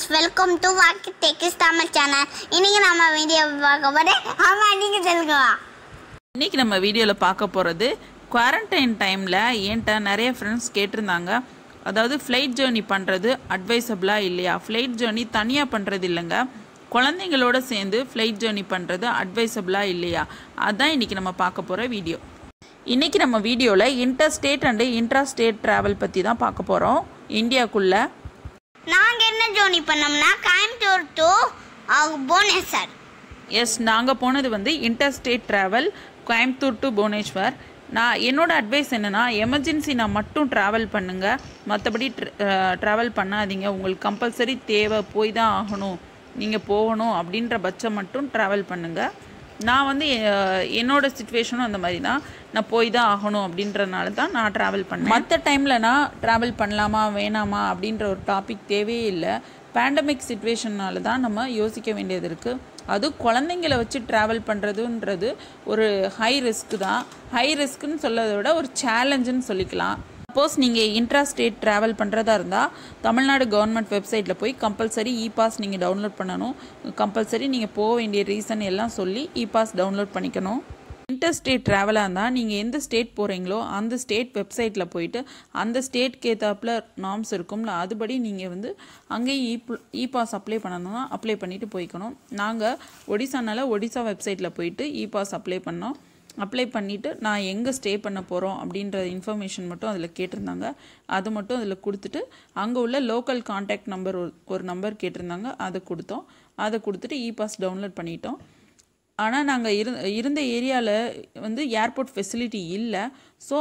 friends welcome to Wacky Techies Tamil channel இன்னைக்கு நம்ம video பார்க்க போறேன் ஆமா நீங்க சொல்லுங்க இன்னைக்கு நம்ம வீடியோவில் பார்க்க போகிறது குவாரண்டைன் டைமில் என்கிட்ட நிறைய ஃப்ரெண்ட்ஸ் கேட்டிருந்தாங்க அதாவது ஃப்ளைட் ஜேர்னி பண்ணுறது அட்வைசபிளா இல்லையா ஃப்ளைட் ஜேர்னி தனியாக பண்ணுறது இல்லைங்க குழந்தைங்களோட சேர்ந்து ஃப்ளைட் ஜேர்னி பண்ணுறது அட்வைசபிளா இல்லையா அதான் இன்னைக்கு நம்ம பார்க்க போகிற வீடியோ இன்னைக்கு நம்ம வீடியோவில் interstate and intrastate travel பற்றி தான் பார்க்க போகிறோம் இந்தியாக்குள்ளே நாங்க என்ன ஜோனி பண்ணோம்னா கோயம்புத்தூர் டு புவனேஸ்வர் எஸ் நாங்கள் போனது வந்து interstate travel Coimbatore to Bhubaneswar நான் என்னோட அட்வைஸ் என்னென்னா எமர்ஜென்சினா மட்டும் ட்ராவல் பண்ணுங்கள் மற்றபடி ட்ராவல் பண்ணாதீங்க உங்களுக்கு கம்பல்சரி தேவை போய் தான் ஆகணும் நீங்கள் போகணும் அப்படின்ற பட்சம் மட்டும் ட்ராவல் பண்ணுங்கள் நான் வந்து அஹ், என்னோட சுச்சுவேஷனும் அந்த மாதிரி தான் நான் போய் தான் ஆகணும் அப்படின்றனால தான் நான் ட்ராவல் பண்ணேன் மற்ற டைமில் நான் ட்ராவல் பண்ணலாமா வேணாமா அப்படின்ற ஒரு டாபிக் தேவையே இல்லை பேண்டமிக் சுச்சுவேஷனால தான் நம்ம யோசிக்க வேண்டியது இருக்குது அது குழந்தைங்கள வச்சு ட்ராவல் பண்ணுறதுன்றது ஒரு ஹை ரிஸ்க் தான் ஹை ரிஸ்க்குன்னு சொல்லதை விட ஒரு சேலஞ்சுன்னு சொல்லிக்கலாம் சப்போஸ் நீங்கள் இன்ட்ரா ஸ்டேட் ட்ராவல் பண்ணுறதா இருந்தால் தமிழ்நாடு கவர்மெண்ட் வெப்சைட்டில் போய் கம்பல்சரி இ பாஸ் நீங்கள் டவுன்லோட் பண்ணணும் கம்பல்சரி நீங்கள் போக வேண்டிய ரீசன் எல்லாம் சொல்லி இ பாஸ் டவுன்லோட் பண்ணிக்கணும் இன்டர் ஸ்டேட் ட்ராவலாக இருந்தால் நீங்கள் எந்த ஸ்டேட் போகிறீங்களோ அந்த ஸ்டேட் வெப்சைட்டில் போயிட்டு அந்த ஸ்டேட்க்கு ஏற்றாப்புல நார்ம்ஸ் இருக்கும்ல அதுபடி நீங்கள் வந்து அங்கேயும் இ இ பாஸ் அப்ளை பண்ணணும்னா அப்ளை பண்ணிவிட்டு போய்க்கணும் நாங்கள் ஒடிசானால ஒடிசா வெப்சைட்டில் போயிட்டு இ பாஸ் அப்ளை பண்ணோம் அப்ளை பண்ணிவிட்டு நான் எங்கே ஸ்டே பண்ண போகிறோம் அப்படின்ற இன்ஃபர்மேஷன் மட்டும் அதில் கேட்டிருந்தாங்க அது மட்டும் அதில் கொடுத்துட்டு அங்கே உள்ள லோக்கல் காண்டாக்ட் நம்பர் ஒரு ஒரு நம்பர் கேட்டிருந்தாங்க அதை கொடுத்தோம் அதை கொடுத்துட்டு இ பாஸ் டவுன்லோட் பண்ணிட்டோம் ஆனால் நாங்கள் இரு இருந்த ஏரியாவில் வந்து ஏர்போர்ட் ஃபெசிலிட்டி இல்லை ஸோ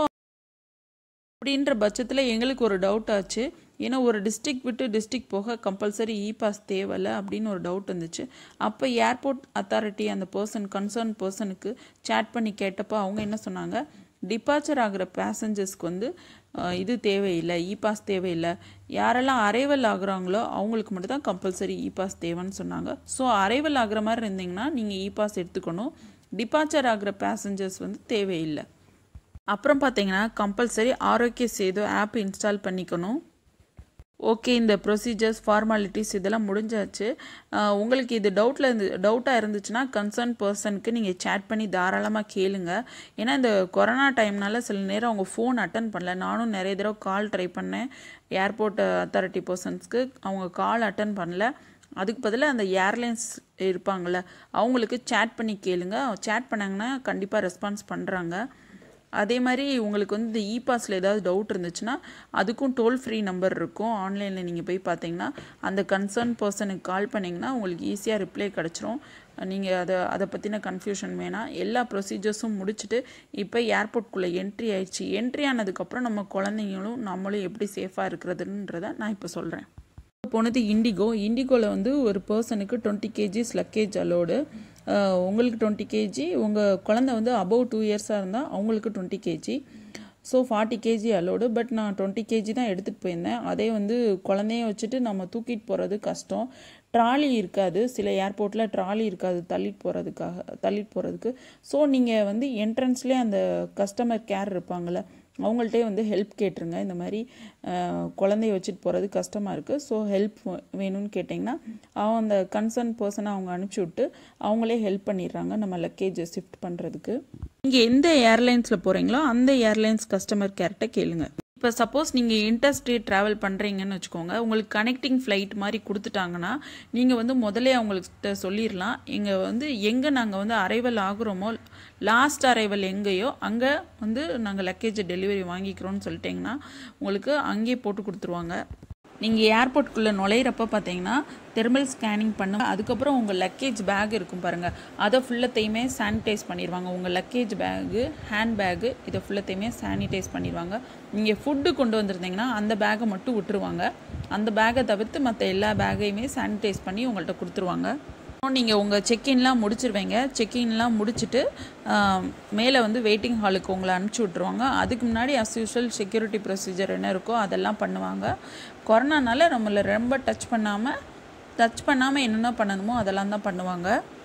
அப்படின்ற பட்சத்தில் எங்களுக்கு ஒரு டவுட் ஆச்சு ஏன்னா ஒரு டிஸ்ட்ரிக்ட் விட்டு டிஸ்ட்ரிக்ட் போக கம்பல்சரி இ பாஸ் தேவையில்ல அப்படின்னு ஒரு டவுட் இருந்துச்சு அப்போ ஏர்போர்ட் அத்தாரிட்டி அந்த பர்சன் கன்சர்ன் பர்சனுக்கு சேட் பண்ணி கேட்டப்போ அவங்க என்ன சொன்னாங்க டிபார்ச்சர் ஆகிற பேசஞ்சர்ஸ்க்கு வந்து அஹ், இது தேவையில்லை இ பாஸ் தேவையில்லை யாரெல்லாம் அரைவல் ஆகுறாங்களோ அவங்களுக்கு மட்டும் தான் கம்பல்சரி இ பாஸ் தேவைன்னு சொன்னாங்க ஸோ அரைவல் ஆகுற மாதிரி இருந்தீங்கன்னா நீங்கள் இ பாஸ் எடுத்துக்கணும் டிபார்ச்சர் ஆகிற பேசஞ்சர்ஸ் வந்து தேவையில்லை அப்புறம் பார்த்தீங்கன்னா compulsory Aarogya Setu app install பண்ணிக்கணும் ஓகே இந்த ப்ரொசீஜர்ஸ் ஃபார்மாலிட்டிஸ் இதெல்லாம் முடிஞ்சாச்சு அஹ் உங்களுக்கு இது டவுட்டில் இருந்து டவுட்டாக இருந்துச்சுன்னா கன்சர்ன் பர்சனுக்கு நீங்கள் சேட் பண்ணி தாராளமாக கேளுங்க ஏன்னா இந்த கொரோனா டைம்னால சில நேரம் அவங்க ஃபோன் அட்டன் பண்ணல நானும் நிறைய தடவை கால் ட்ரை பண்ணேன் ஏர்போர்ட் அத்தாரிட்டி பர்சன்ஸ்க்கு அவங்க கால் அட்டன் பண்ணல அதுக்கு பதிலாக அந்த ஏர்லைன்ஸ் இருப்பாங்கள்ல அவங்களுக்கு சேட் பண்ணி கேளுங்க சேட் பண்ணாங்கன்னா கண்டிப்பாக ரெஸ்பான்ஸ் பண்ணுறாங்க அதே மாதிரி உங்களுக்கு வந்து இந்த இ பாஸில் ஏதாவது டவுட் இருந்துச்சுன்னா அதுக்கும் டோல் ஃப்ரீ நம்பர் இருக்கும் ஆன்லைனில் நீங்கள் போய் பார்த்தீங்கன்னா அந்த கன்சர்ன் பர்சனுக்கு கால் பண்ணிங்கன்னா உங்களுக்கு ஈஸியாக ரிப்ளை கிடச்சிரும் நீங்கள் அதை அதை பற்றின கன்ஃபியூஷன் வேணாம் எல்லா ப்ரொசீஜர்ஸும் முடிச்சுட்டு இப்போ ஏர்போர்ட்குள்ளே என்ட்ரி ஆயிடுச்சு என்ட்ரி ஆனதுக்கப்புறம் நம்ம குழந்தைங்களும் நம்மளும் எப்படி சேஃபாக இருக்கிறதுன்றதை நான் இப்போ சொல்கிறேன் போனது இண்டிகோ இண்டிகோவில் வந்து ஒரு பர்சனுக்கு டுவெண்ட்டி கேஜிஸ் லக்கேஜ் அலோடு உங்களுக்கு டுவெண்ட்டி கேஜி உங்கள் குழந்தை வந்து அபவ் டூ இயர்ஸாக இருந்தால் அவங்களுக்கு twenty KG so forty KG allowed but நான் டுவெண்ட்டி கேஜி தான் எடுத்துகிட்டு போயிருந்தேன் அதே வந்து குழந்தைய வச்சுட்டு நம்ம தூக்கிட்டு போகிறது கஷ்டம் ட்ராலி இருக்காது சில ஏர்போர்ட்டில் ட்ராலி இருக்காது தள்ளிட்டு போகிறதுக்காக தள்ளிட்டு போகிறதுக்கு ஸோ நீங்கள் வந்து என்ட்ரன்ஸ்லேயே அந்த கஸ்டமர் கேர் இருப்பாங்கள்ல அவங்கள்ட்டே வந்து ஹெல்ப் கேட்டுருங்க இந்த மாதிரி அஹ், குழந்தைய வச்சுட்டு போகிறது கஷ்டமாக இருக்குது ஸோ ஹெல்ப் வேணும்னு கேட்டிங்கன்னா அவன் அந்த கன்சர்ன் பர்சனை அவங்க அனுப்பிச்சி விட்டு அவங்களே ஹெல்ப் பண்ணிடுறாங்க நம்ம லக்கேஜை ஷிஃப்ட் பண்ணுறதுக்கு நீங்கள் எந்த ஏர்லைன்ஸில் போகிறீங்களோ அந்த ஏர்லைன்ஸ் கஸ்டமர் கேர்கிட்ட கேளுங்க இப்போ சப்போஸ் நீங்கள் இன்டர்ஸ்டேட் ட்ராவல் பண்ணுறீங்கன்னு வச்சுக்கோங்க உங்களுக்கு கனெக்டிங் ஃப்ளைட் மாதிரி கொடுத்துட்டாங்கன்னா நீங்கள் வந்து முதல்ல அவங்கள்ட்ட சொல்லிடலாம் இங்கே வந்து எங்கே நாங்கள் வந்து அரைவல் ஆகுறோமோ லாஸ்ட் அரைவல் எங்கேயோ அங்கே வந்து நாங்கள் லக்கேஜை டெலிவரி வாங்கிக்கிறோம்னு சொல்லிட்டிங்கன்னா உங்களுக்கு அங்கேயே போட்டு கொடுத்துருவாங்க நீங்கள் ஏர்போர்ட்குள்ளே நுழையிறப்ப பார்த்தீங்கன்னா தெர்மல் ஸ்கேனிங் பண்ண அதுக்கப்புறம் உங்கள் லக்கேஜ் பேக் இருக்கும் பாருங்கள் அதை ஃபுல்லத்தையுமே சானிடைஸ் பண்ணிடுவாங்க உங்கள் லக்கேஜ் பேகு ஹேண்ட் பேகு இதை ஃபுல்லத்தையுமே சானிடைஸ் பண்ணிடுவாங்க நீங்கள் ஃபுட்டு கொண்டு வந்திருந்தீங்கன்னா அந்த பேக்கை மட்டும் விட்டுருவாங்க அந்த பேக்கை தவிர்த்து மற்ற எல்லா பேக்கையுமே சானிடைஸ் பண்ணி உங்கள்கிட்ட கொடுத்துருவாங்க நீங்கள் உங்கள் செக்இன்லாம் முடிச்சிருவீங்க செக்இன்லாம் முடிச்சுட்டு மேலே வந்து வெயிட்டிங் ஹாலுக்கு உங்களை அனுப்பிச்சி விட்ருவாங்க அதுக்கு முன்னாடி அஸ் யூஷுவல் செக்யூரிட்டி ப்ரொசீஜர் என்ன இருக்கோ அதெல்லாம் பண்ணுவாங்க கொரோனானால நம்மளை ரொம்ப டச் பண்ணாமல் டச் பண்ணாமல் என்னென்ன பண்ணணுமோ அதெல்லாம் தான் பண்ணுவாங்க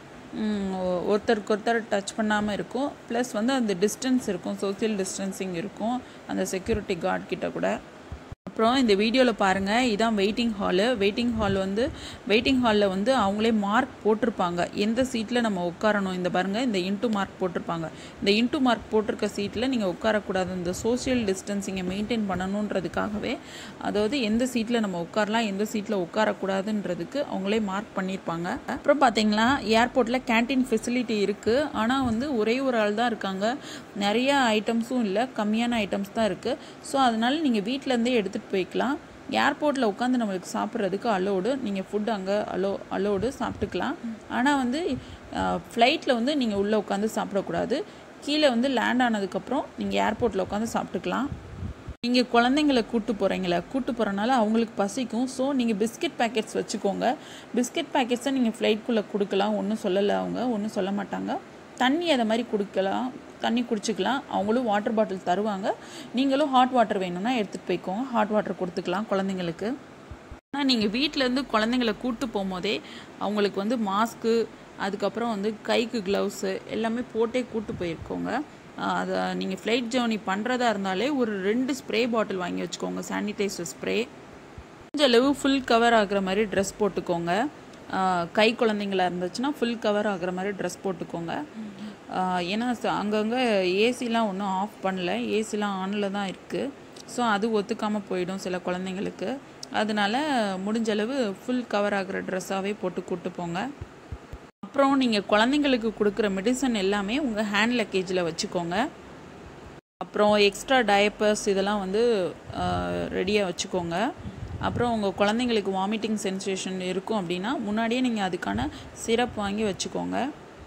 ம், ஒ- ஒருத்தருக்கு ஒருத்தர் டச் பண்ணாமல் இருக்கும் ப்ளஸ் வந்து அந்த டிஸ்டன்ஸ் இருக்கும் சோஷியல் டிஸ்டன்சிங் இருக்கும் அந்த செக்யூரிட்டி கார்ட் கிட்ட கூட அப்புறம் இந்த வீடியோவில் பாருங்கள் இதான் வெயிட்டிங் ஹாலு வெயிட்டிங் ஹால் வந்து வெயிட்டிங் ஹாலில் வந்து அவங்களே மார்க் போட்டிருப்பாங்க எந்த சீட்டில் நம்ம உட்காரணும் இந்த பாருங்கள் இந்த இன்ட்டு மார்க் போட்டிருப்பாங்க இந்த இன்ட்டு மார்க் போட்டிருக்க சீட்டில் நீங்கள் உட்காரக்கூடாது இந்த சோஷியல் டிஸ்டன்சிங்கை மெயின்டைன் பண்ணணுன்றதுக்காகவே அதாவது எந்த சீட்டில் நம்ம உட்காரலாம் எந்த சீட்டில் உட்காரக்கூடாதுன்றதுக்கு அவங்களே மார்க் பண்ணியிருப்பாங்க அப்புறம் பார்த்தீங்கன்னா ஏர்போர்ட்டில் கேன்டீன் ஃபெசிலிட்டி இருக்குது ஆனால் வந்து ஒரே ஒரு ஆள் தான் இருக்காங்க நிறைய ஐட்டம்ஸும் இல்லை கம்மியான ஐட்டம்ஸ் தான் இருக்குது ஸோ அதனால் நீங்கள் வீட்டிலேருந்தே எடுத்துகிட்டு போய்க்கலாம் ஏர்போர்ட்டில் உட்காந்து நம்மளுக்கு சாப்பிட்றதுக்கு அலோடு நீங்கள் ஃபுட் அங்கே அலோ அலோடு சாப்பிட்டுக்கலாம் ஆனால் வந்து ஃப்ளைட்டில் வந்து நீங்கள் உள்ளே உட்காந்து சாப்பிடக்கூடாது கீழே வந்து லேண்ட் ஆனதுக்கப்புறம் நீங்கள் ஏர்போர்ட்டில் உட்காந்து சாப்பிட்டுக்கலாம் நீங்கள் குழந்தைங்கள கூட்டு போகிறீங்களா கூட்டு போகிறனால அவங்களுக்கு பசிக்கும் ஸோ நீங்கள் பிஸ்கெட் பேக்கெட்ஸ் வச்சுக்கோங்க பிஸ்கெட் பேக்கெட்ஸை நீங்கள் ஃப்ளைட்குள்ளே கொடுக்கலாம் ஒன்றும் சொல்லலை அவங்க ஒன்றும் சொல்ல மாட்டாங்க தண்ணி அதை மாதிரி கொடுக்கலாம் தண்ணி குடிச்சிக்கலாம் அவங்களும் வாட்டர் பாட்டில் தருவாங்க நீங்களும் ஹாட் வாட்டர் வேணும்னா எடுத்துகிட்டு போய்க்கோங்க ஹாட் வாட்டர் கொடுத்துக்கலாம் குழந்தைங்களுக்கு ஆனால் நீங்கள் வீட்டிலேருந்து குழந்தைங்கள கூட்டு போகும்போதே அவங்களுக்கு வந்து மாஸ்க்கு அதுக்கப்புறம் வந்து கைக்கு க்ளவுஸு எல்லாமே போட்டே கூட்டு போயிருக்கோங்க அதை நீங்கள் ஃப்ளைட் ஜேர்னி பண்ணுறதா இருந்தாலே ஒரு ரெண்டு ஸ்ப்ரே பாட்டில் வாங்கி வச்சுக்கோங்க சானிடைசர் ஸ்ப்ரே கொஞ்சம் அளவு ஃபுல் கவர் ஆகுற மாதிரி ட்ரெஸ் போட்டுக்கோங்க கை குழந்தைங்களா இருந்துச்சுன்னா ஃபுல் கவர் ஆகுற மாதிரி ட்ரெஸ் போட்டுக்கோங்க ஏன்னா அங்கங்கே ஏசிலாம் ஒன்றும் ஆஃப் பண்ணல ஏசிலாம் ஆனில் தான் இருக்குது ஸோ அது ஒத்துக்காமல் போயிடும் சில குழந்தைங்களுக்கு அதனால முடிஞ்ச அளவு ஃபுல் கவர் ஆகிற ட்ரெஸ்ஸாகவே போட்டு கூட்டு போங்க அப்புறம் நீங்கள் குழந்தைங்களுக்கு கொடுக்குற மெடிசன் எல்லாமே உங்கள் ஹேண்ட் லக்கேஜில் வச்சுக்கோங்க அப்புறம் எக்ஸ்ட்ரா டயப்பர்ஸ் இதெல்லாம் வந்து ரெடியாக வச்சுக்கோங்க அப்புறம் உங்கள் குழந்தைங்களுக்கு வாமிட்டிங் சென்சேஷன் இருக்கும் அப்படின்னா முன்னாடியே நீங்கள் அதுக்கான சிரப் வாங்கி வச்சுக்கோங்க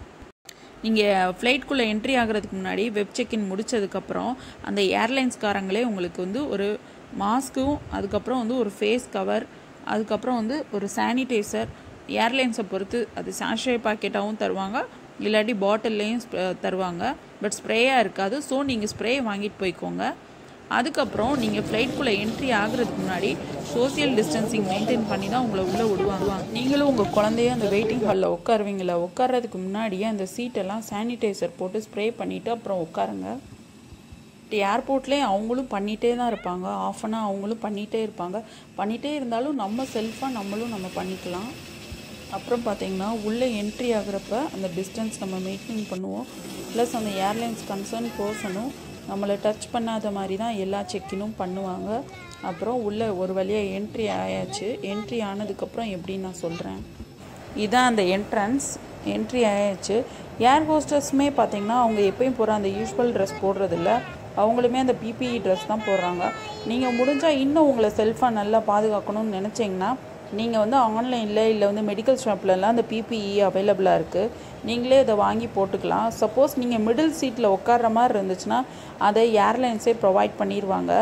நீங்கள் ஃப்ளைட்குள்ளே என்ட்ரி ஆகிறதுக்கு முன்னாடி வெப் செக்இன் முடித்ததுக்கப்புறம் அந்த ஏர்லைன்ஸ்காரங்களே உங்களுக்கு வந்து ஒரு மாஸ்க்கும் அதுக்கப்புறம் வந்து ஒரு ஃபேஸ் கவர் அதுக்கப்புறம் வந்து ஒரு சானிடைசர் ஏர்லைன்ஸை பொறுத்து அது சாஷே பாக்கெட்டாகவும் தருவாங்க இல்லாட்டி பாட்டில்லையும் தருவாங்க பட் ஸ்ப்ரேயாக இருக்காது ஸோ நீங்கள் ஸ்ப்ரே வாங்கிட்டு போய்க்கோங்க அதுக்கப்புறம் நீங்கள் ஃப்ளைட்குள்ளே என்ட்ரி ஆகிறதுக்கு முன்னாடி சோசியல் டிஸ்டன்சிங் மெயின்டைன் பண்ணி தான் உங்களை உள்ளே விடுவாங்க நீங்களும் உங்கள் குழந்தைய அந்த வெயிட்டிங் ஹாலில் உட்காருவீங்களா உட்கார்றதுக்கு முன்னாடியே அந்த சீட்டெல்லாம் சானிடைசர் போட்டு ஸ்ப்ரே பண்ணிவிட்டு அப்புறம் உட்காருங்க ஏர்போர்ட்லேயே அவங்களும் பண்ணிகிட்டே தான் இருப்பாங்க ஆஃப் அன் அவங்களும் பண்ணிகிட்டே இருப்பாங்க பண்ணிகிட்டே இருந்தாலும் நம்ம செல்ஃபாக நம்மளும் நம்ம பண்ணிக்கலாம் அப்புறம் பார்த்தீங்கன்னா உள்ளே என்ட்ரி ஆகிறப்ப அந்த டிஸ்டன்ஸ் நம்ம மெயின்டைன் பண்ணுவோம் ப்ளஸ் அந்த ஏர்லைன்ஸ் கன்சர்ன் பர்சனும் நம்மளை டச் பண்ணாத மாதிரி தான் எல்லா செக்கினும் பண்ணுவாங்க அப்புறம் உள்ளே ஒரு வழியாக என்ட்ரி ஆயாச்சு என்ட்ரி ஆனதுக்கப்புறம் எப்படின்னு நான் சொல்கிறேன் இதான் அந்த என்ட்ரன்ஸ் என்ட்ரி ஆயாச்சு ஏர் ஹோஸ்டர்ஸுமே பார்த்தீங்கன்னா அவங்க எப்பயும் போகிற அந்த யூஸ்வல் ட்ரெஸ் போடுறதில்ல அவங்களுமே அந்த பிபிஇ ட்ரெஸ் தான் போடுறாங்க நீங்கள் முடிஞ்சால் இன்னும் உங்களை செல்ஃபாக நல்லா பாதுகாக்கணும்னு நினச்சிங்கன்னா நீங்கள் வந்து ஆன்லைனில் இல்லை வந்து மெடிக்கல் ஷாப்லலாம் அந்த பிபிஇ அவைலபிளாக இருக்குது நீங்களே அதை வாங்கி போட்டுக்கலாம் சப்போஸ் நீங்கள் மிடில் சீட்டில் உட்கார்ற மாதிரி இருந்துச்சுன்னா அதை ஏர்லைன்ஸே ப்ரொவைட் பண்ணிடுவாங்க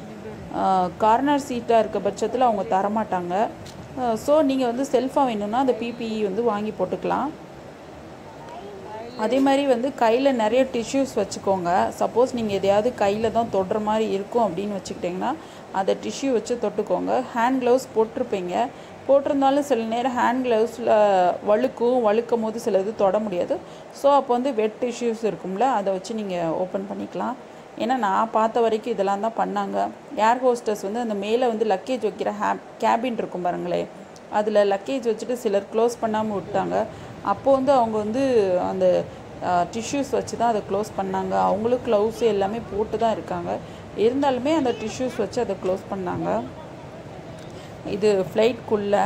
கார்னர் சீட்டாக இருக்க பட்சத்தில் அவங்க தரமாட்டாங்க ஸோ நீங்கள் வந்து செல்ஃபாக வேணும்னா அந்த பிபிஇ வந்து வாங்கி போட்டுக்கலாம் அதே மாதிரி வந்து கையில் நிறைய டிஷ்யூஸ் வச்சுக்கோங்க சப்போஸ் நீங்கள் எதையாவது கையில் தான் தொடுற மாதிரி இருக்கும் அப்படின்னு வச்சுக்கிட்டிங்கன்னா அதை டிஷ்யூ வச்சு தொட்டுக்கோங்க ஹேண்ட் க்ளவுஸ் போட்டிருப்பீங்க போட்டிருந்தாலும் சில நேரம் ஹேண்ட் க்ளவுஸில் வழுக்கும் வழுக்கும் போது சில இது தொட முடியாது ஸோ அப்போ வந்து வெட் டிஷ்யூஸ் இருக்கும்ல அதை வச்சு நீங்கள் ஓப்பன் பண்ணிக்கலாம் ஏன்னா நான் பார்த்த வரைக்கும் இதெல்லாம் தான் பண்ணாங்க ஏர் ஹோஸ்டர்ஸ் வந்து அந்த மேலே வந்து லக்கேஜ் வைக்கிற ஹே கேபின் இருக்கும் பாருங்களேன் அதில் லக்கேஜ் வச்சுட்டு சிலர் க்ளோஸ் பண்ணாமல் விட்டாங்க அப்போ வந்து அவங்க வந்து அந்த டிஷ்யூஸ் வச்சு தான் அதை க்ளோஸ் பண்ணாங்க அவங்களும் க்ளவுஸ் எல்லாமே போட்டு தான் இருக்காங்க இருந்தாலுமே அந்த டிஷ்யூஸ் வச்சு அதை க்ளோஸ் பண்ணாங்க இது ஃப்ளைட்குள்ளே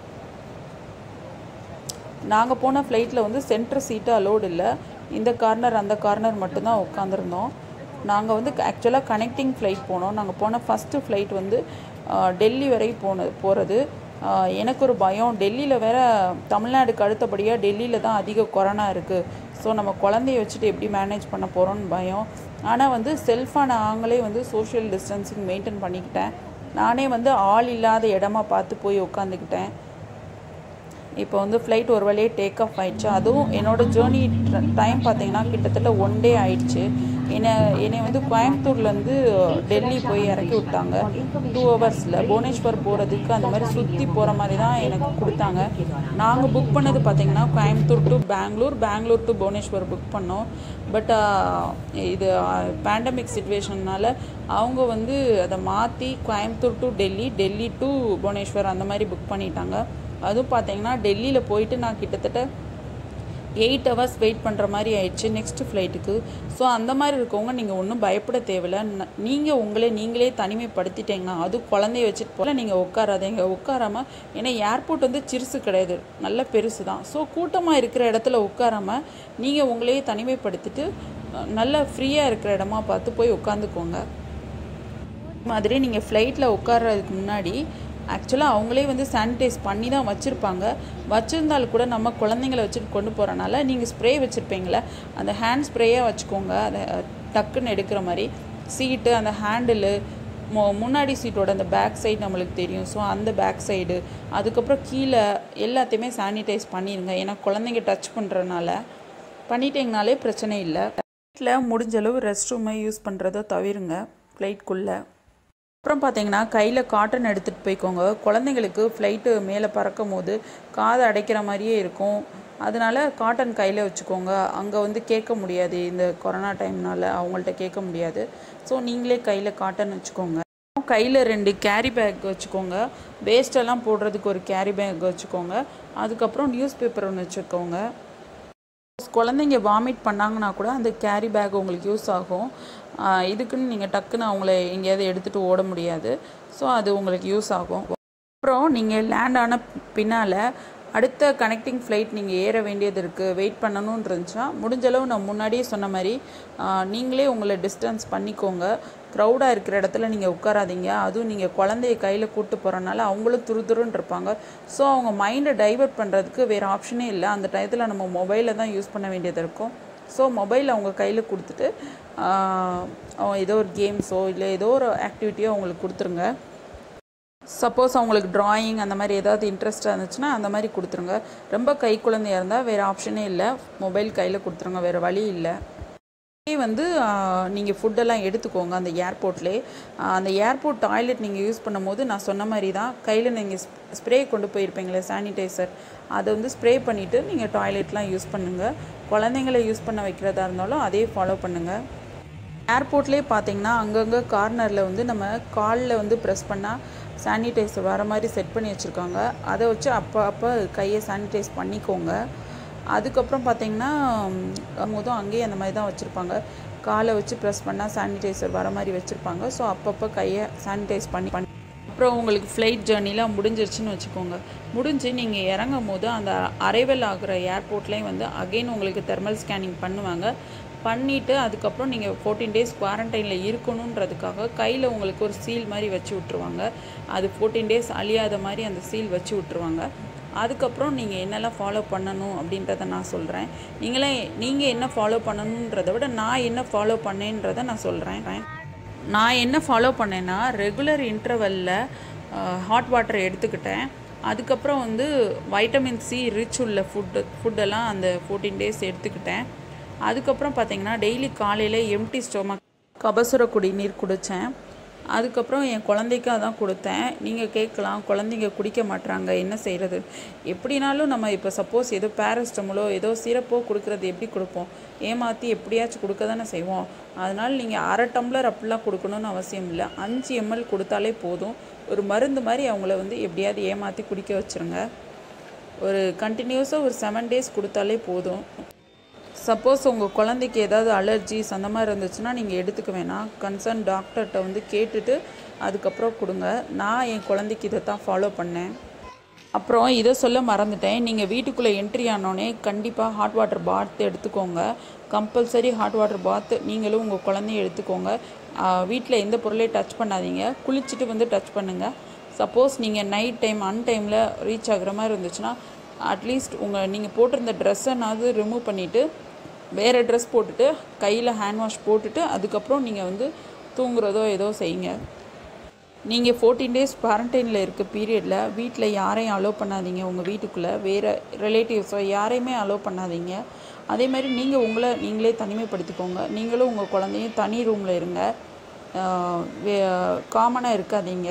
நாங்கள் போன ஃப்ளைட்டில் வந்து சென்டர் சீட்டு அலோடு இல்லை இந்த கார்னர் அந்த கார்னர் மட்டும்தான் உட்காந்துருந்தோம் நாங்கள் வந்து ஆக்சுவலாக கனெக்டிங் ஃப்ளைட் போனோம் நாங்கள் போன ஃபஸ்ட்டு ஃப்ளைட் வந்து டெல்லி வரை போனது போகிறது எனக்கு ஒரு பயம் டெல்லியில் வேற தமிழ்நாடுக்கு அடுத்தபடியாக டெல்லியில் தான் அதிக கொரோனா இருக்குது ஸோ நம்ம குழந்தைய வச்சுட்டு எப்படி மேனேஜ் பண்ண போகிறோன்னு பயம் ஆனால் வந்து செல்ஃபாக நாங்களே வந்து சோஷியல் டிஸ்டன்சிங் மெயின்டைன் பண்ணிக்கிட்டேன் நானே வந்து ஆள் இல்லாத இடமா பார்த்து போய் உட்காந்துக்கிட்டேன் இப்போ வந்து ஃப்ளைட் ஒரு வழியே டேக் ஆஃப் ஆயிடுச்சு அதுவும் என்னோடய ஜேர்னி டைம் பார்த்தீங்கன்னா கிட்டத்தட்ட ஒன் டே ஆயிடுச்சு என்னை என்னை வந்து கோயம்புத்தூர்லேருந்து டெல்லி போய் இறக்கி விட்டாங்க டூ ஹவர்ஸில் புவனேஸ்வர் போகிறதுக்கு அந்த மாதிரி சுற்றி போகிற மாதிரி தான் எனக்கு கொடுத்தாங்க நாங்கள் புக் பண்ணது பார்த்தீங்கன்னா Coimbatore to Bangalore Bangalore to Bhubaneswar book பண்ணோம் பட் இது பேண்டமிக் சுச்சுவேஷன்னால அவங்க வந்து அதை மாற்றி கோயம்புத்தூர் டு டெல்லி டெல்லி டு புவனேஸ்வர் அந்த மாதிரி புக் பண்ணிட்டாங்க அதுவும் பார்த்தீங்கன்னா டெல்லியில் போயிட்டு நான் கிட்டத்தட்ட எயிட் ஹவர்ஸ் வெயிட் பண்ணுற மாதிரி ஆயிடுச்சு நெக்ஸ்ட் ஃப்ளைட்டுக்கு ஸோ அந்த மாதிரி இருக்கவங்க நீங்கள் ஒன்றும் பயப்பட தேவையில்ல ந- நீங்கள் உங்களே நீங்களே தனிமைப்படுத்திட்டீங்கன்னா அது குழந்தைய வச்சுட்டு போல நீங்கள் உட்காராதீங்க உட்காராம ஏன்னா ஏர்போர்ட் வந்து சிறுசு கிடையாது நல்ல பெருசு தான் ஸோ கூட்டமாக இருக்கிற இடத்துல உட்காராம நீங்கள் உங்களையே தனிமைப்படுத்திட்டு அஹ், நல்ல ஃப்ரீயாக இருக்கிற இடமா பார்த்து போய் உட்காந்துக்கோங்க மாதிரி நீங்கள் ஃப்ளைட்டில் உட்கார்றதுக்கு முன்னாடி ஆக்சுவலாக அவங்களே வந்து சானிடைஸ் பண்ணி தான் வச்சுருப்பாங்க வச்சுருந்தாலும் கூட நம்ம குழந்தைங்கள வச்சுட்டு கொண்டு போகிறனால நீங்கள் ஸ்ப்ரே வச்சுருப்பீங்களே அந்த ஹேண்ட் ஸ்ப்ரேயாக வச்சுக்கோங்க அதை டக்குன்னு எடுக்கிற மாதிரி சீட்டு அந்த ஹேண்டிலு மு முன்னாடி சீட்டோட அந்த பேக் சைடு நம்மளுக்கு தெரியும் ஸோ அந்த பேக் சைடு அதுக்கப்புறம் கீழே எல்லாத்தையுமே சானிடைஸ் பண்ணிடுங்க ஏன்னா குழந்தைங்க டச் பண்ணுறதுனால பண்ணிட்டீங்கனாலே பிரச்சனை இல்லை ஃப்ளைட்டில் முடிஞ்ச அளவு ரெஸ்ட் ரூமை யூஸ் பண்ணுறதை தவிருங்க ஃப்ளைட்குள்ளே அப்புறம் பார்த்தீங்கன்னா கையில் காட்டன் எடுத்துகிட்டு போய்க்கோங்க குழந்தைங்களுக்கு ஃப்ளைட்டு மேலே பறக்கும் போது காது அடைக்கிற மாதிரியே இருக்கும் அதனால காட்டன் கையில் வச்சுக்கோங்க அங்கே வந்து கேட்க முடியாது இந்த கொரோனா டைம்னால அவங்கள்ட்ட கேட்க முடியாது ஸோ நீங்களே கையில் காட்டன் வச்சுக்கோங்க கையில் ரெண்டு கேரி பேக் வச்சுக்கோங்க வேஸ்டெல்லாம் போடுறதுக்கு ஒரு கேரி பேக் வச்சுக்கோங்க அதுக்கப்புறம் நியூஸ் பேப்பர் ஒன்று வச்சுக்கோங்க குழந்தைங்க வாமிட் பண்ணாங்கன்னா கூட அந்த கேரி பேக் உங்களுக்கு யூஸ் ஆகும் ஆஹ் இதுக்குன்னு நீங்கள் டக்குன்னு அவங்கள எங்கேயாவது எடுத்துகிட்டு ஓட முடியாது ஸோ அது உங்களுக்கு யூஸ் ஆகும் அப்புறம் நீங்கள் லேண்ட் ஆன பின்னால் அடுத்த கனெக்டிங் ஃப்ளைட் நீங்கள் ஏற வேண்டியது இருக்குது வெயிட் பண்ணணும்னு இருந்துச்சுன்னா முடிஞ்ச அளவு நான் முன்னாடியே சொன்ன மாதிரி ஆஹ் நீங்களே உங்களை டிஸ்டன்ஸ் பண்ணிக்கோங்க க்ரௌடாக இருக்கிற இடத்துல நீங்கள் உட்காராதீங்க அதுவும் நீங்கள் குழந்தைய கையில் கூட்டு போகிறனால அவங்களும் துரு துருன்னு இருப்பாங்க ஸோ அவங்க மைண்டை டைவர்ட் பண்ணுறதுக்கு வேறு ஆப்ஷனே இல்லை அந்த டயத்தில் நம்ம மொபைலை தான் யூஸ் பண்ண வேண்டியது இருக்கும் ஸோ மொபைல் அவங்க கையில் கொடுத்துட்டு ஆஹ் அவங்க ஏதோ ஒரு கேம்ஸோ இல்லை ஏதோ ஒரு ஆக்டிவிட்டியோ அவங்களுக்கு கொடுத்துருங்க சப்போஸ் அவங்களுக்கு டிராயிங் அந்த மாதிரி ஏதாவது இன்ட்ரெஸ்ட்டாக இருந்துச்சுன்னா அந்த மாதிரி கொடுத்துருங்க ரொம்ப கை குழந்தையாக இருந்தால் வேறு ஆப்ஷனே இல்லை மொபைல் கையில் கொடுத்துருங்க வேறு வழி இல்லை இதே வந்து நீங்கள் ஃபுட்டெல்லாம் எடுத்துக்கோங்க அந்த ஏர்போர்ட்லேயே அந்த ஏர்போர்ட் டாய்லெட் நீங்கள் யூஸ் பண்ணும்போது நான் சொன்ன மாதிரி தான் கையில் நீங்கள் ஸ்ப்ரே கொண்டு போயிருப்பீங்களே சானிடைசர் அதை வந்து ஸ்ப்ரே பண்ணிவிட்டு நீங்கள் டாய்லெட்லாம் யூஸ் பண்ணுங்கள் குழந்தைங்களை யூஸ் பண்ண வைக்கிறதா இருந்தாலும் அதே ஃபாலோ பண்ணுங்கள் ஏர்போர்ட்லேயே பார்த்தீங்கன்னா அங்கங்கே கார்னரில் வந்து நம்ம காலில் வந்து ப்ரெஸ் பண்ணால் சானிடைசர் வர மாதிரி செட் பண்ணி வச்சுருக்காங்க அதை வச்சு அப்போ அப்போ கையை சானிடைஸ் பண்ணிக்கோங்க அதுக்கப்புறம் பார்த்தீங்கன்னா மொதல் அங்கேயே அந்த மாதிரி தான் வச்சுருப்பாங்க காலை வச்சு ப்ரெஸ் பண்ணால் சானிடைசர் வர மாதிரி வச்சுருப்பாங்க ஸோ அப்பப்போ கையை சானிடைஸ் பண்ணி பண்ணி அப்புறம் உங்களுக்கு ஃப்ளைட் ஜேர்னிலாம் முடிஞ்சிருச்சுன்னு வச்சுக்கோங்க முடிஞ்சு நீங்கள் இறங்கும் போது அந்த அரைவல் ஆகிற ஏர்போர்ட்லேயும் வந்து அகைன் உங்களுக்கு தெர்மல் ஸ்கேனிங் பண்ணுவாங்க பண்ணிவிட்டு அதுக்கப்புறம் நீங்கள் ஃபோர்டீன் டேஸ் குவாரண்டைனில் இருக்கணுன்றதுக்காக கையில் உங்களுக்கு ஒரு சீல் மாதிரி வச்சு விட்ருவாங்க அது ஃபோர்டீன் டேஸ் அழியாத மாதிரி அந்த சீல் வச்சு விட்ருவாங்க அதுக்கப்புறம் நீங்கள் என்னெல்லாம் ஃபாலோ பண்ணணும் அப்படின்றத நான் சொல்கிறேன் நீங்களே நீங்கள் என்ன ஃபாலோ பண்ணணுன்றதை விட நான் என்ன ஃபாலோ பண்ணேன்றதை நான் சொல்கிறேன் நான் என்ன ஃபாலோ பண்ணேன்னா ரெகுலர் இன்டர்வெல்லில் ஹாட் வாட்டர் எடுத்துக்கிட்டேன் அதுக்கப்புறம் வந்து வைட்டமின் சி ரிச் உள்ள ஃபுட்டு ஃபுட்டெல்லாம் அந்த ஃபோர்டீன் டேஸ் எடுத்துக்கிட்டேன் அதுக்கப்புறம் பார்த்தீங்கன்னா டெய்லி காலையில் எம்டி ஸ்டொமக் கபசுர குடிநீர் குடித்தேன் அதுக்கப்புறம் என் குழந்தைக்கு அதான் கொடுத்தேன் நீங்கள் கேட்கலாம் குழந்தைங்க குடிக்க மாட்றாங்க என்ன செய்கிறது எப்படினாலும் நம்ம இப்போ சப்போஸ் ஏதோ பேரஸ்டமலோ ஏதோ சிரப்போ கொடுக்குறது எப்படி கொடுப்போம் ஏமாற்றி எப்படியாச்சும் கொடுக்க தானே செய்வோம் அதனால் நீங்கள் அரை டம்ளர் அப்படிலாம் கொடுக்கணும்னு அவசியம் இல்லை அஞ்சு எம்எல் கொடுத்தாலே போதும் ஒரு மருந்து மாதிரி அவங்கள வந்து எப்படியாவது ஏமாற்றி குடிக்க வச்சுருங்க ஒரு கண்டினியூஸாக ஒரு செவன் டேஸ் கொடுத்தாலே போதும் சப்போஸ் உங்கள் குழந்தைக்கு ஏதாவது அலர்ஜிஸ் அந்த மாதிரி இருந்துச்சுன்னா நீங்கள் எடுத்துக்க வேணாம் கன்சர்ன் டாக்டர்கிட்ட வந்து கேட்டுட்டு அதுக்கப்புறம் கொடுங்க நான் என் குழந்தைக்கு இதை தான் ஃபாலோ பண்ணேன் அப்புறம் இதை சொல்ல மறந்துட்டேன் நீங்கள் வீட்டுக்குள்ளே என்ட்ரி ஆனோடனே கண்டிப்பாக ஹாட் வாட்டர் பாத் எடுத்துக்கோங்க கம்பல்சரி ஹாட் வாட்டர் பாத் நீங்களும் உங்கள் குழந்தையும் எடுத்துக்கோங்க வீட்டில் எந்த பொருளையும் டச் பண்ணாதீங்க குளிச்சுட்டு வந்து டச் பண்ணுங்கள் சப்போஸ் நீங்கள் நைட் டைம் அன் டைமில் ரீச் ஆகுற மாதிரி இருந்துச்சுன்னா அட்லீஸ்ட் உங்கள் நீங்கள் போட்டிருந்த ட்ரெஸ்ஸைனாவது ரிமூவ் பண்ணிவிட்டு வேறு ட்ரெஸ் போட்டுட்டு கையில் ஹேண்ட் வாஷ் போட்டுட்டு அதுக்கப்புறம் நீங்கள் வந்து தூங்குறதோ ஏதோ செய்யுங்க நீங்கள் ஃபோர்டீன் டேஸ் குவாரண்டைனில் இருக்க பீரியடில் வீட்டில் யாரையும் அலோவ் பண்ணாதீங்க உங்கள் வீட்டுக்குள்ளே வேறு ரிலேட்டிவ்ஸோ யாரையுமே அலோவ் பண்ணாதீங்க அதே மாதிரி நீங்கள் உங்களை நீங்களே தனிமைப்படுத்திக்கோங்க நீங்களும் உங்கள் குழந்தையும் தனி ரூமில் இருங்க காமனாக இருக்காதீங்க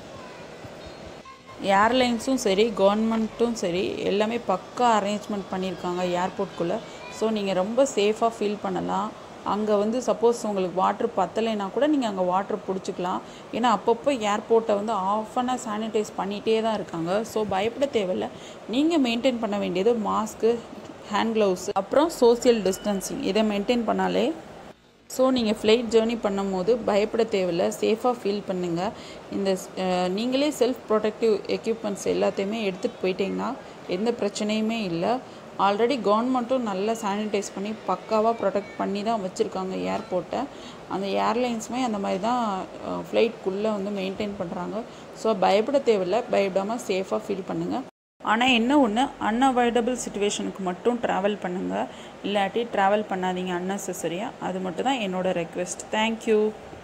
ஏர்லைன்ஸும் சரி கவர்மெண்ட்டும் சரி எல்லாமே பக்கா அரேஞ்ச்மெண்ட் பண்ணியிருக்காங்க ஏர்போர்ட்குள்ளே ஸோ நீங்கள் ரொம்ப சேஃபாக ஃபீல் பண்ணலாம் அங்கே வந்து சப்போஸ் உங்களுக்கு வாட்ரு பத்தலைன்னா கூட நீங்கள் அங்கே வாட்ரு பிடிச்சிக்கலாம் ஏன்னா அப்பப்போ ஏர்போர்ட்டை வந்து ஆஃப் அண்ட் சானிடைஸ் பண்ணிகிட்டே தான் இருக்காங்க ஸோ பயப்பட தேவையில்லை நீங்கள் மெயின்டைன் பண்ண வேண்டியது மாஸ்க்கு ஹேண்ட் க்ளவுஸ் அப்புறம் சோசியல் டிஸ்டன்சிங் இதை மெயின்டைன் பண்ணாலே ஸோ நீங்கள் ஃப்ளைட் ஜேர்னி பண்ணும்போது பயப்பட தேவையில்ல சேஃபாக ஃபீல் பண்ணுங்கள் இந்த அஹ், நீங்களே செல்ஃப் ப்ரொடெக்டிவ் எக்யூப்மெண்ட்ஸ் எல்லாத்தையுமே எடுத்துகிட்டு போயிட்டீங்கன்னா எந்த பிரச்சனையுமே இல்லை ஆல்ரெடி கவர்மெண்ட்டும் நல்லா சானிடைஸ் பண்ணி பக்காவாக ப்ரொடெக்ட் பண்ணி தான் வச்சுருக்காங்க ஏர்போர்ட்டை அந்த ஏர்லைன்ஸுமே அந்த மாதிரி தான் ஃப்ளைட்குள்ளே வந்து மெயின்டைன் பண்ணுறாங்க ஸோ பயப்பட தேவையில்ல பயப்படாமல் சேஃபாக ஃபீல் பண்ணுங்கள் ஆனால் என்ன ஒன்று அன்அவாய்டபிள் சுச்சுவேஷனுக்கு மட்டும் ட்ராவல் பண்ணுங்கள் இல்லாட்டி ட்ராவல் பண்ணாதீங்க அன்னெசரியாக அது மட்டும் தான் என்னோட ரெக்வெஸ்ட் தேங்க்யூ